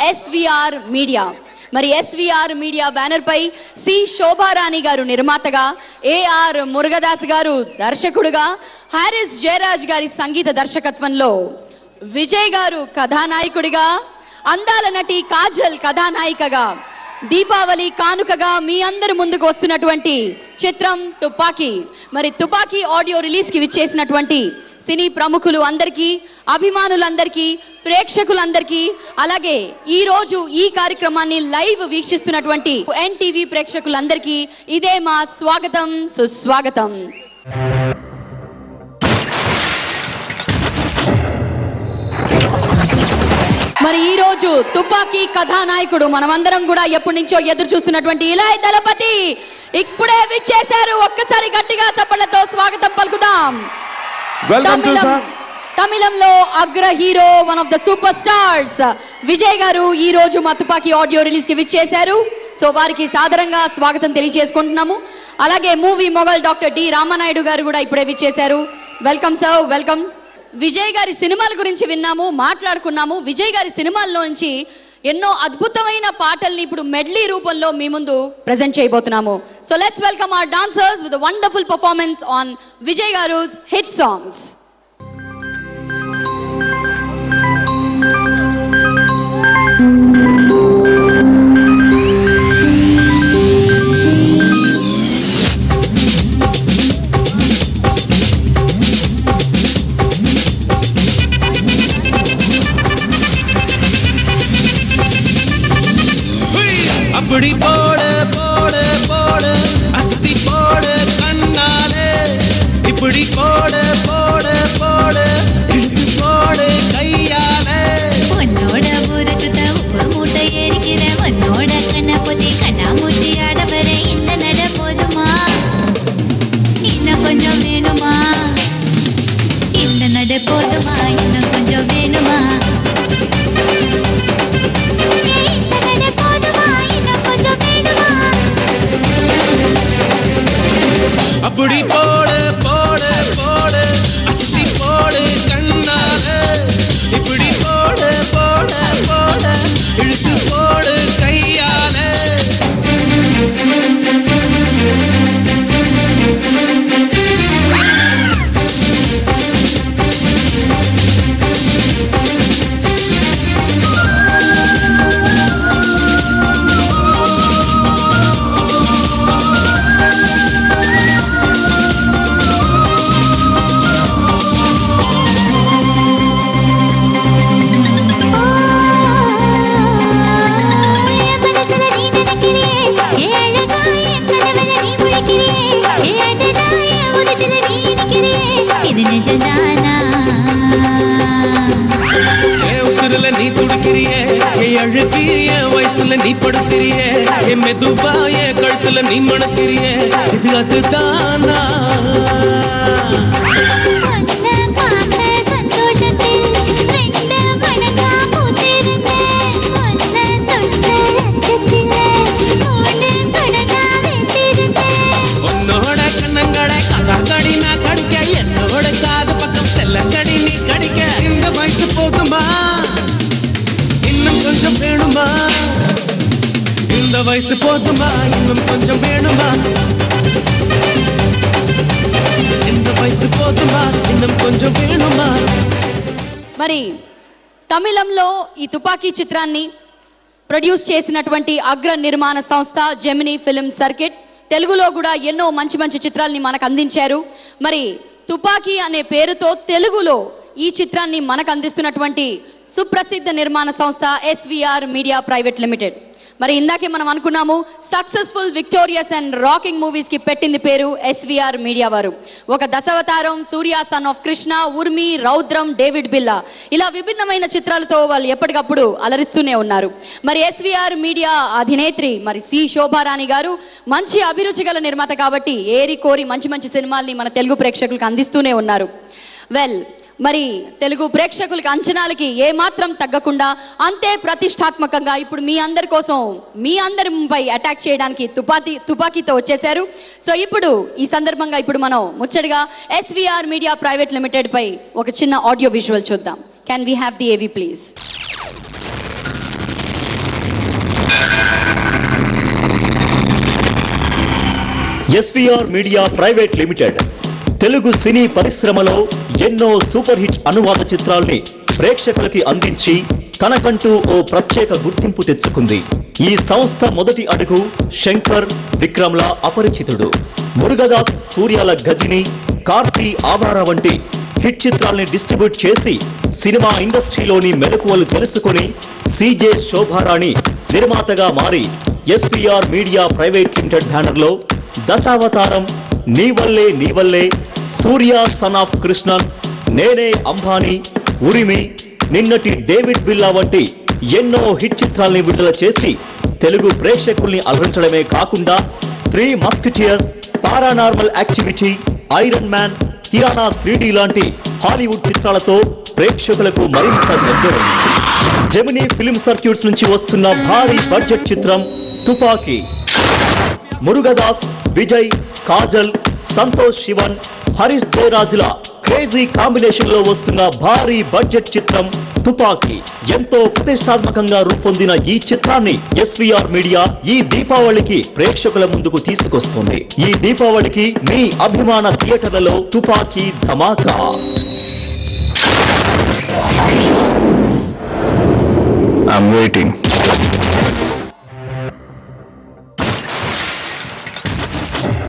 SVR media మరి SVR media banner పై C Shobharani garu నిర్మాతగా ఏఆర్ మురుగదాస్ గారు దర్శకుడుగా హారిస్ జయరాజ్ గారి సంగీత దర్శకత్వంలో విజయ్ గారు కథానాయకుడిగా అందాల నటి కాజల్ కథానాయికగా దీపావళి కానుకగా మీ అందరి ముందుకు వస్తున్నటువంటి చిత్రం తుపాకీ మరి తుపాకీ ఆడియో రిలీజ్ కి విచ్చేసినటువంటి సినీ ప్రముఖులు అందరికీ అభిమానులందరికీ ప్రేక్షకులందరికీ అలాగే ఈ రోజు ఈ కార్యక్రమాన్ని లైవ్ వీక్షిస్తున్నటువంటి ఎన్టీవీ ప్రేక్షకులందరికీ ఇదే మా స్వాగతం సుస్వాగతం మరి ఈ రోజు తుపాకీ కథానాయకుడు మనమందరం కూడా ఎప్పటి నుంచో ఎదురు చూస్తున్నటువంటి ఇలాయ్ దళపతి ఇప్పుడే విచ్చేశారు ఒక్కసారి గట్టిగా చప్పట్లతో స్వాగతం పలుకుదాం వెల్కమ్ టు తమిళం సార్ తమిళంలో అగ్ర hero one of the super stars Vijay garu ఈ రోజు మా తుపాకీ ఆడియో రిలీజ్ కి విచ్చేశారు సో వారికి సాదరంగా స్వాగతం తెలియజేసుకుంటున్నాము అలాగే movie mogul doctor D Ramanaidu garu కూడా ఇప్పుడే విచ్చేశారు వెల్కమ్ సార్ వెల్కమ్ విజయ్ గారి సినిమాల గురించి విన్నాము మాట్లాడుకున్నాము విజయ్ గారి సినిమాల్లో నుంచి ఎన్నో అద్భుతమైన పాటల్ని ఇప్పుడు మెడ్లీ రూపంలో మీ ముందు ప్రజెంట్ చేయబోతున్నాము so let's welcome our dancers with wonderful performance on Vijay garu hit songs அப்படி போடு போடு போடு அஸ்தி போடு கண்ணாலே இப்படி போடு போடு போடு இழுத்து போடு கையாலே உன்னோட ஊருக்குத்த உப்பு மூட்டை ஏறிக்கிற உன்னோட கண்ணை பொத்தி கண்ணா மூட்டி ஆட வர இந்த நட போதுமா இன்னும் கொஞ்சம் வேணுமா இந்த நட போதுமா இன்னும் கொஞ்சம் வேணுமா ஏய், இந்த நட போதுமா இன்னும் கொஞ்சம் வேணுமா அப்படி போடு போடு போடு அஸ்தி போடு கண்ணாலே இப்படி போடு போடு போடு இழுத்து போடு கையாலே என் மனசுல நீ நினைக்கிறியே ஏ அழகா என் கனவுல நீ முழிக்கிறியே ஏ அடடா என் உதட்டுல நீ இனிக்கிறியே இது நிஜம்தானா என் உசுருல நீ துடிக்கிறியே என் அழுக்கு என் வயசுல நீ படுக்கிறியே என் மெதுவா என் கழுத்துல நீ மணக்கிறியே இது அதுதானா உன்னை பார்த்த சந்தோஷத்தில் ரெண்டு மடங்கா பூத்திருந்தேன் உன்னை தொட்ட ரத்தத்தில மூணு மடங்கா வெந்திருந்தேன் உன்னோட கண்ணங்களை கலாக்கடி நான் கடிக்க என்னோட காது பக்கம் செல்லக்கடி நீ கடிக்க இந்த வயசு போதுமா இன்னும் கொஞ்சம் வேணுமா இந்த வயசு போதுமா இன்னும் கொஞ்சம் வேணுமா இந்த வயசு போதுமா இன்னும் கொஞ்சம் வேணுமா మరి తమిళంలో ఈ తుపాకీ చిత్రాన్ని ప్రొడ్యూస్ చేసినటువంటి అగ్ర నిర్మాణ సంస్థ జెమినీ ఫిల్మ్ సర్కిట్ తెలుగులో కూడా ఎన్నో మంచి మంచి చిత్రాల్ని మనకు అందించారు మరి తుపాకీ అనే పేరుతో తెలుగులో ఈ చిత్రాన్ని మనకు అందిస్తున్నటువంటి సుప్రసిద్ధ నిర్మాణ సంస్థ ఎస్విఆర్ మీడియా ప్రైవేట్ లిమిటెడ్ మరి ఇందాకే మనం అనుకున్నాము successful victorious and rocking movies కి పెట్టింది పేరు ఎస్విఆర్ మీడియా వారు ఒక Dasavatharam Surya son of Krishna Urumi Raudram David Billa ఇలా విభిన్నమైన చిత్రాలతో వాళ్ళు ఎప్పటికప్పుడు అలరిస్తూనే ఉన్నారు మరి ఎస్విఆర్ మీడియా అధినేత్రి మరి సి శోభారాణి గారు మంచి అభిరుచి గల నిర్మాత కాబట్టి ఏరి కోరి మంచి మంచి సినిమాల్ని మన తెలుగు ప్రేక్షకులకు అందిస్తూనే ఉన్నారు వెల్ మరి తెలుగు ప్రేక్షకులకి అంచనాలకి ఏమాత్రం తగ్గకుండా అంతే ప్రతిష్టాత్మకంగా ఇప్పుడు మీ అందరి కోసం మీ అందరిపై అటాక్ చేయడానికి తుపాకీ తుపాకీతో వచ్చేశారు సో ఇప్పుడు ఈ సందర్భంగా ఇప్పుడు మనం ముచ్చటగా ఎస్విఆర్ మీడియా ప్రైవేట్ లిమిటెడ్ పై ఒక చిన్న ఆడియో విజువల్ చూద్దాం can we have the AV please SVR media private limited Telugu cine పరిశ్రమలో ఎన్నో సూపర్ హిట్ అనువాద చిత్రాల్ని ప్రేక్షకులకి అందించి తనకంటూ ఓ ప్రత్యేక గుర్తింపు తెచ్చుకుంది ఈ సంస్థ మొదటి అడుగు శంకర్ విక్రమ్ల అపరిచితుడు మురుగదాస్ సూర్యాల గజిని కార్తీ ఆవార వంటి హిట్ చిత్రాల్ని డిస్ట్రిబ్యూట్ చేసి సినిమా ఇండస్ట్రీలోని మెలకువలు తెలుసుకొని సిజే శోభారాణి నిర్మాతగా మారి ఎస్పీఆర్ మీడియా ప్రైవేట్ లిమిటెడ్ బ్యానర్లో దశావతారం నీ వల్లే నీ వల్లే సూర్య సన్ ఆఫ్ కృష్ణన్ నేనే అంబానీ ఉరిమి నిన్నటి డేవిడ్ బిల్లా వంటి ఎన్నో హిట్ చిత్రాల్ని విడుదల చేసి తెలుగు ప్రేక్షకుల్ని అలరించడమే కాకుండా three musketeers paranormal activity iron man కిరాణా త్రీడీ లాంటి హాలీవుడ్ చిత్రాలతో ప్రేక్షకులకు మరింత దగ్గరైంది జెమినీ ఫిల్మ్ సర్క్యూట్స్ నుంచి వస్తున్న భారీ బడ్జెట్ చిత్రం తుపాకీ మురుగదాస్ విజయ్ కాజల్ సంతోష్ శివన్ హరీష్ జయరాజుల క్రేజీ కాంబినేషన్ లో వస్తున్న భారీ బడ్జెట్ చిత్రం తుపాకీ ఎంతో ప్రతిష్టాత్మకంగా రూపొందిన ఈ చిత్రాన్ని ఎస్వీఆర్ మీడియా ఈ దీపావళికి ప్రేక్షకుల ముందుకు తీసుకొస్తుంది ఈ దీపావళికి మీ అభిమాన థియేటర్లలో తుపాకీ ధమాకా I'm waiting.